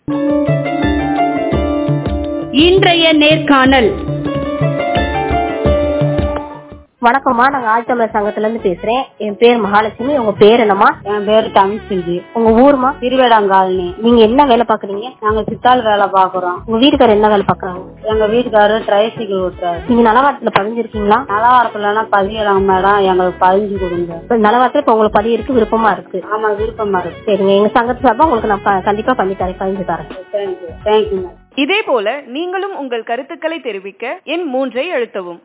இன்றைய நேர்காணல் வணக்கம்மா நாங்க ஆழ்த்தமிழர் சங்கத்துல இருந்து பேசுறேன் என் பேர் மகாலட்சுமி உங்க பேர் என்னம்மா என் பேரு தமிழ்செல்வி உங்க ஊர்மா திருவேடாங்காலனி நீங்க என்ன வேலை பாக்குறீங்க நாங்க சித்தாள் வேலை பாக்குறோம் உங்க வீட்டுக்காரர் என்ன வேலை பாக்குறாங்க எங்க வீட்டுக்காரரு ட்ரைசைக்கிள் ஓட்டுறாரு நீங்க நலவாரத்துல பதிஞ்சிருக்கீங்களா நலவாரத்துலன்னா பதியலாம் மேடம் எங்களுக்கு பதிஞ்சு கொடுங்க இப்ப நலவாரத்துல இப்ப உங்களுக்கு பதிவு இருக்கு விருப்பமா இருக்கு ஆமா விருப்பமா இருக்கு சரிங்க எங்க சங்கத்து சார்பா உங்களுக்கு நான் ப- கண்டிப்பா பண்ணி தரேன் பதிஞ்சு தரேன் தேங்க்யூ தேங்க்யூ மேடம் இதேபோல நீங்களும் உங்கள் கருத்துக்களை தெரிவிக்க எண் மூன்றை அழுத்தவும்